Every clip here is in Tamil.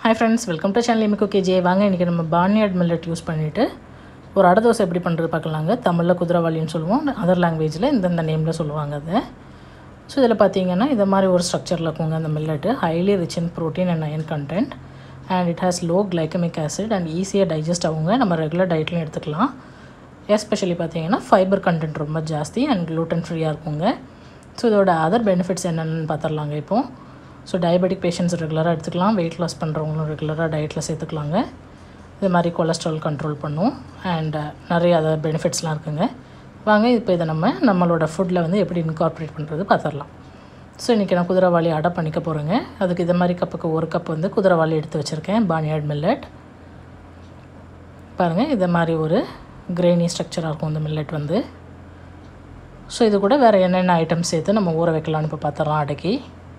hi friends welcome to channel எமிக்கோ கேஜே வாங்க இன்றைக்கி நம்ம பானியாட் மில்லட் யூஸ் பண்ணிவிட்டு ஒரு அடை தோசை எப்படி பண்ணுறது பார்க்கலாங்க தமிழில் குதிரவாளின்னு சொல்லுவோம் அதர் லாங்குவேஜில் இந்தந்த நேமில் சொல்லுவாங்க அதை ஸோ இதில் பார்த்தீங்கன்னா இந்த மாதிரி ஒரு ஸ்ட்ரக்சரில் இருக்குங்க அந்த millet highly rich in protein and iron content and it has low glycemic acid and ஈஸியாக டைஜஸ்ட் ஆகுங்க நம்ம ரெகுலர் டயட்லையும் எடுத்துக்கலாம் எஸ்பெஷலி பார்த்தீங்கன்னா ஃபைபர் கண்டென்ட் ரொம்ப ஜாஸ்தி அண்ட் gluten ஃப்ரீயாக இருக்குங்க ஸோ இதோட அதர் பெனிஃபிட்ஸ் என்னென்னு பார்த்துடலாங்க இப்போது ஸோ டயபெட்டிக் பேஷண்ட்ஸ் ரெகுலராக எடுத்துக்கலாம் வெயிட் லாஸ் பண்ணுறவங்களும் ரெகுலராக டயட்டில் சேர்த்துக்கலாங்க இது மாதிரி கொலஸ்ட்ரால் கண்ட்ரோல் பண்ணும் அண்ட் நிறைய அதர் பெனிஃபிட்ஸ்லாம் இருக்குங்க வாங்க இப்போ இதை நம்ம நம்மளோட ஃபுட்டில் வந்து எப்படி இன்கார்ப்ரேட் பண்ணுறது பார்த்துடலாம் ஸோ இன்றைக்கி நான் குதிரைவாளி அடை பண்ணிக்க போகிறேங்க அதுக்கு இது மாதிரி கப்புக்கு ஒரு கப் வந்து குதிரைவாளி எடுத்து வச்சுருக்கேன் பானியாட் மில்லட் பாருங்கள் இது மாதிரி ஒரு கிரெயினி ஸ்ட்ரக்சராக இருக்கும் இந்த மில்லட் வந்து ஸோ இது கூட வேறு என்னென்ன ஐட்டம் சேர்த்து நம்ம ஊற வைக்கலாம்னு இப்போ பார்த்துடலாம் அடக்கி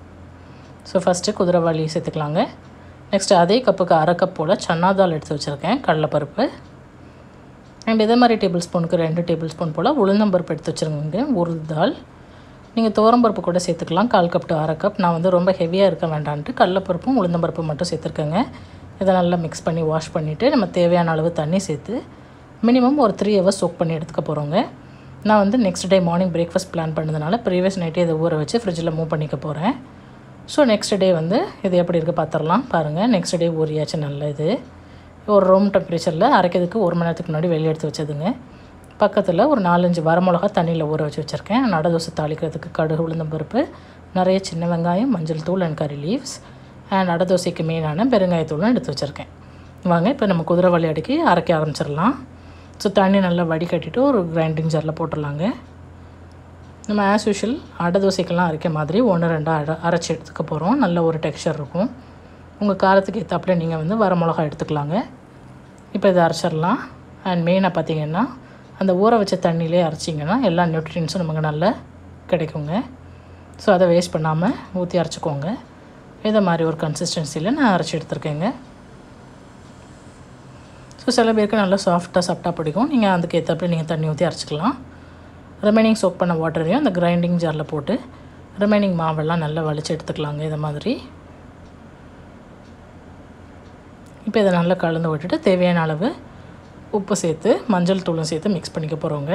ஸோ ஃபஸ்ட்டு குதிரைவாளி சேர்த்துக்கலாங்க நெக்ஸ்ட் அதே கப்புக்கு அரை கப் போல் சன்னா தால் எடுத்து வச்சுருக்கேன் கடலைப்பருப்பு அண்ட் இதே மாதிரி டேபிள் ஸ்பூனுக்கு ரெண்டு டேபிள் ஸ்பூன் போல் உளுந்தம்பருப்பு எடுத்து வச்சுருங்க ஒரு தால் நீங்கள் துவரம்பருப்பு கூட சேர்த்துக்கலாம் கால் கப் டு அரை கப் நான் வந்து ரொம்ப ஹெவியாக இருக்க வேண்டான்ட்டு கடலைப்பருப்பும் உளுந்தம்பருப்பும் மட்டும் சேர்த்துருக்கேங்க இதை நல்லா மிக்ஸ் பண்ணி வாஷ் பண்ணிவிட்டு நம்ம தேவையான அளவு தண்ணி சேர்த்து மினிமம் ஒரு த்ரீ ஹவர்ஸ் சோக் பண்ணி எடுத்துக்க போகிறோங்க நான் வந்து next day morning breakfast plan பண்ணதுனால ப்ரீவியஸ் நைட்டே இதை ஊற வச்சு ஃப்ரிட்ஜில் மூவ் பண்ணிக்க போகிறேன் ஸோ நெக்ஸ்ட் டே வந்து இது எப்படி இருக்குது பார்த்துடலாம் பாருங்கள் நெக்ஸ்ட் டே ஊறியாச்சு நல்ல இது ஒரு ரூம் டெம்பரேச்சரில் அரைக்கிறதுக்கு ஒரு மணி நேரத்துக்கு முன்னாடி வெளியே எடுத்து வச்சதுங்க பக்கத்தில் ஒரு நாலஞ்சு வரமிளகா தண்ணியில் ஊற வச்சு வச்சுருக்கேன் நட தோசை தாளிக்கிறதுக்கு கடுகு உளுந்தம்பருப்பு நிறைய சின்ன வெங்காயம் மஞ்சள் தூள் அண்ட் கறி லீவ்ஸ் அண்ட் அடை தோசைக்கு மெயினான பெருங்காயத்தூளும் எடுத்து வச்சுருக்கேன் வாங்க இப்போ நம்ம குதிரைவாளி அடுக்கி அரைக்க ஆரம்பிச்சிடலாம் ஸோ தண்ணி நல்லா வடிகட்டிட்டு ஒரு கிரைண்டிங் ஜாரில் போட்டுடலாங்க நம்ம ஆஸ் யூஷுவல் அடை தோசைக்கெல்லாம் அரைக்க மாதிரி ஒன்று ரெண்டாக அரை அரைச்சி எடுத்துக்க போகிறோம் நல்ல ஒரு டெக்ஸ்சர் இருக்கும் உங்கள் காரத்துக்கு ஏற்றாப்புல நீங்கள் வந்து வர மிளகா எடுத்துக்கலாங்க இப்போ இதை அரைச்சிடலாம் அண்ட் மெயினாக பார்த்தீங்கன்னா அந்த ஊற வச்ச தண்ணியிலே அரைச்சிங்கன்னா எல்லா நியூட்ரியன்ஸும் நமக்கு நல்லா கிடைக்குங்க ஸோ அதை வேஸ்ட் பண்ணாமல் ஊற்றி அரைச்சிக்கோங்க இதை மாதிரி ஒரு கன்சிஸ்டன்சியில் நான் அரைச்சி எடுத்துருக்கேங்க ஸோ சில பேருக்கு நல்லா சாஃப்டாக சாப்பிட்டா பிடிக்கும் நீங்கள் அதுக்கு ஏற்றப்படி நீங்கள் தண்ணி ஊற்றி அரைச்சிக்கலாம் ரிமைனிங் சோக் பண்ண வாட்டரையும் அந்த கிரைண்டிங் ஜாரில் போட்டு ரிமைனிங் மாவெல்லாம் நல்லா வலிச்சு எடுத்துக்கலாங்க இதை மாதிரி இப்போ இதை நல்லா கலந்து விட்டுட்டு தேவையான அளவு உப்பு சேர்த்து மஞ்சள் தூளும் சேர்த்து மிக்ஸ் பண்ணிக்க போகிறோங்க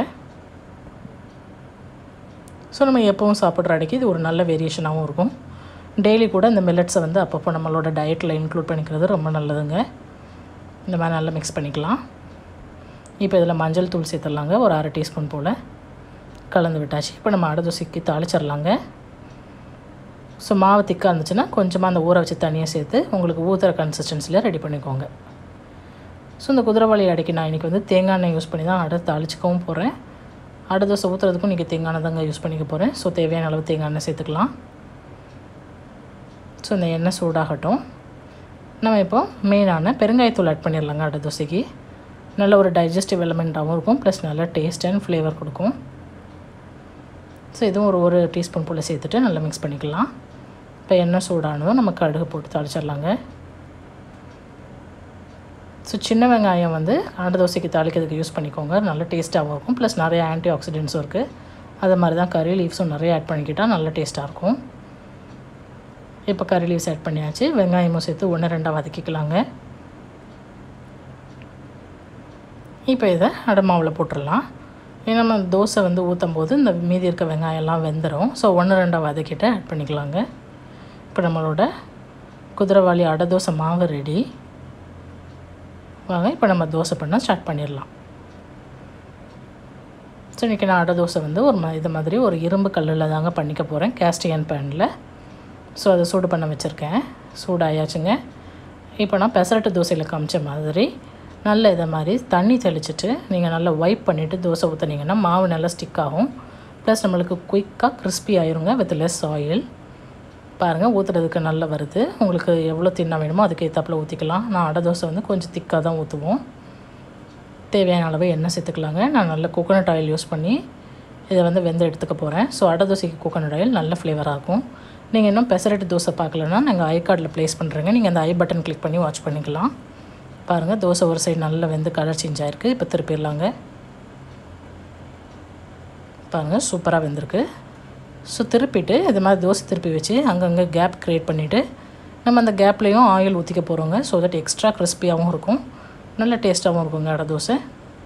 ஸோ நம்ம எப்போவும் சாப்பிட்ற அடைக்கு இது ஒரு நல்ல வேரியேஷனாகவும் இருக்கும் டெய்லி கூட இந்த மில்லட்ஸை வந்து அப்பப்போ நம்மளோட டயட்டில் இன்க்ளூட் பண்ணிக்கிறது ரொம்ப நல்லதுங்க இந்த மாதிரி நல்லா மிக்ஸ் பண்ணிக்கலாம் இப்போ இதில் மஞ்சள் தூள் சேர்த்துடலாங்க ஒரு அரை டீஸ்பூன் போல் கலந்து விட்டாச்சு இப்போ நம்ம அடை தோசைக்கு தாளிச்சிடலாங்க ஸோ மாவு திக்காக இருந்துச்சுன்னா கொஞ்சமாக அந்த ஊற வச்சு தண்ணியை சேர்த்து உங்களுக்கு ஊற்றுற கன்சிஸ்டன்சியில் ரெடி பண்ணிக்கோங்க ஸோ இந்த குதிரைவாளி அடைக்கு நான் இன்றைக்கி வந்து தேங்காய் எண்ணெய் யூஸ் பண்ணி தான் அடை தாளிச்சிக்கவும் போகிறேன் அடை தோசை ஊற்றுறதுக்கும் இன்றைக்கி தேங்காய் எண்ணெய் தாங்க யூஸ் பண்ணிக்க போகிறேன் ஸோ தேவையான அளவு தேங்காய் எண்ணெய் சேர்த்துக்கலாம் ஸோ இந்த எண்ணெய் சூடாகட்டும் நம்ம இப்போ மெயினான பெருங்காயத்தூள் ஆட் பண்ணிடலாங்க அடை தோசைக்கு நல்ல ஒரு டைஜஸ்டிவ் எலமெண்ட்டாகவும் இருக்கும் ப்ளஸ் நல்ல டேஸ்ட் அண்ட் ஃப்ளேவர் கொடுக்கும் ஸோ இதுவும் ஒரு ஒரு டீஸ்பூன் போல் சேர்த்துட்டு நல்லா மிக்ஸ் பண்ணிக்கலாம் இப்போ எண்ணெய் சூடானதும் நம்ம கடுகு போட்டு தாளிச்சிடலாங்க ஸோ சின்ன வெங்காயம் வந்து அடை தோசைக்கு தாளிக்கிறதுக்கு யூஸ் பண்ணிக்கோங்க நல்ல டேஸ்ட்டாகவும் இருக்கும் ப்ளஸ் நிறைய ஆன்டி ஆக்சிடென்ட்ஸும் இருக்குது அது மாதிரி தான் கறி லீவ்ஸும் நிறைய ஆட் பண்ணிக்கிட்டால் நல்ல டேஸ்ட்டாக இருக்கும் இப்போ கறி லீவ்ஸ் ஆட் பண்ணியாச்சு வெங்காயமும் சேர்த்து ஒன்று ரெண்டாக வதக்கிக்கலாங்க இப்போ இதை அடை மாவில் போட்டுடலாம் ஏன்னா நம்ம தோசை வந்து ஊற்றும் போது இந்த மீதி இருக்க வெங்காயம்லாம் வெந்துடும் ஸோ ஒன்று ரெண்டாக வதக்கிட்டு ஆட் பண்ணிக்கலாங்க இப்போ நம்மளோட குதிரைவாளி அடை தோசை மாவு ரெடி வாங்க இப்போ நம்ம தோசை பண்ண ஸ்டார்ட் பண்ணிடலாம் ஸோ இன்றைக்கி நான் அடை தோசை வந்து ஒரு ம இது மாதிரி ஒரு இரும்பு கல்லில் தாங்க பண்ணிக்க போகிறேன் கேஸ்டியன் பேனில் ஸோ அதை சூடு பண்ண வச்சுருக்கேன் சூடாயாச்சுங்க இப்போ நான் பெசரட்டு தோசையில் காமிச்ச மாதிரி நல்ல இதை மாதிரி தண்ணி தெளிச்சிட்டு நீங்கள் நல்லா வைப் பண்ணிவிட்டு தோசை ஊற்றுனீங்கன்னா மாவு நல்லா ஸ்டிக் ஆகும் ப்ளஸ் நம்மளுக்கு குயிக்காக கிறிஸ்பி ஆயிருங்க வித் லெஸ் ஆயில் பாருங்கள் ஊற்றுறதுக்கு நல்லா வருது உங்களுக்கு எவ்வளோ தின்னா வேணுமோ அதுக்கு ஏற்றாப்புல ஊற்றிக்கலாம் நான் அடை தோசை வந்து கொஞ்சம் திக்காக தான் ஊற்றுவோம் தேவையான அளவு எண்ணெய் சேர்த்துக்கலாங்க நான் நல்ல கோகோனட் ஆயில் யூஸ் பண்ணி இதை வந்து வெந்து எடுத்துக்க போகிறேன் ஸோ அடை தோசைக்கு கோகோனட் ஆயில் நல்ல ஃப்ளேவராக இருக்கும் நீங்கள் இன்னும் பெசரட்டு தோசை பார்க்கலன்னா நாங்கள் ஐ கார்டில் ப்ளேஸ் பண்ணுறேங்க நீங்கள் அந்த ஐ பட்டன் கிளிக் பண்ணி வாட்ச் பண்ணிக்கலாம் பாருங்கள் தோசை ஒரு சைடு நல்லா வெந்து கலர் சேஞ்ச் ஆகிருக்கு இப்போ திருப்பிடலாங்க பாருங்கள் சூப்பராக வெந்திருக்கு ஸோ திருப்பிட்டு இது மாதிரி தோசை திருப்பி வச்சு அங்கங்கே கேப் க்ரியேட் பண்ணிவிட்டு நம்ம அந்த கேப்லேயும் ஆயில் ஊற்றிக்க போகிறோங்க ஸோ தட் எக்ஸ்ட்ரா கிறிஸ்பியாகவும் இருக்கும் நல்ல டேஸ்ட்டாகவும் இருக்குங்க அடை தோசை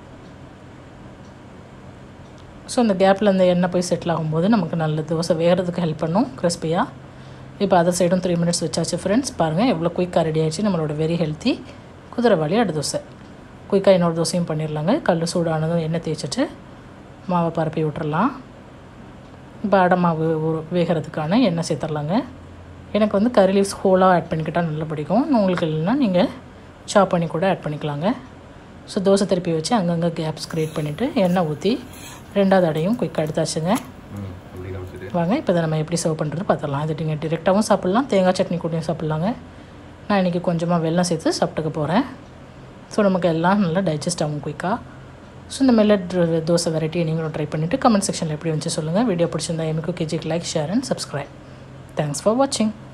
ஸோ அந்த கேப்பில் அந்த எண்ணெய் போய் செட்டில் ஆகும்போது நமக்கு நல்ல தோசை வேகிறதுக்கு ஹெல்ப் பண்ணும் கிறிஸ்பியாக இப்போ அதர் சைடும் த்ரீ மினிட்ஸ் வச்சாச்சு ஃப்ரெண்ட்ஸ் பாருங்கள் எவ்வளோ குயிக்காக ரெடி ஆயிடுச்சு நம்மளோட வெரி ஹெல்த்தி குதிரைவாளி அடை தோசை குயிக்காக இன்னொரு தோசையும் பண்ணிடலாங்க கல் சூடானதும் எண்ணெய் தேய்ச்சிட்டு மாவை பரப்பி விட்டுறலாம் இப்போ அடை மாவு ஊ- வேகிறதுக்கான எண்ணெய் சேர்த்துடலாங்க எனக்கு வந்து கறி லீவ்ஸ் ஹோலாக ஆட் பண்ணிக்கிட்டால் நல்லா பிடிக்கும் உங்களுக்கு இல்லைன்னா நீங்கள் சாப் பண்ணி கூட ஆட் பண்ணிக்கலாங்க ஸோ தோசை திருப்பி வச்சு அங்கங்கே கேப்ஸ் க்ரியேட் பண்ணிவிட்டு எண்ணெய் ஊற்றி ரெண்டாவது அடையும் குயிக்காக எடுத்தாச்சுங்க ம் அப்படி காமிச்சிட்டு வாங்க இப்போ இதை நம்ம எப்படி சர்வ் பண்ணுறது பார்த்துடலாம் இது நீங்கள் டிரெக்டாகவும் சாப்பிட்லாம் தேங்காய் சட்னி கூடயும் சாப்பிட்லாங்க நான் இன்றைக்கி கொஞ்சமாக வெல்லம் சேர்த்து சாப்பிட்டுக்க போகிறேன் ஸோ நமக்கு எல்லாம் நல்லா டைஜஸ்ட் ஆகும் குயிக்காக ஸோ இந்த மில்லட் தோசை வெரைட்டியை நீங்களும் ட்ரை பண்ணிவிட்டு கமெண்ட் செக்ஷனில் எப்படி வந்துச்சு சொல்லுங்கள் வீடியோ பிடிச்சிருந்தா எமிக்கு கேஜிக்கு like share and subscribe thanks for வாட்சிங்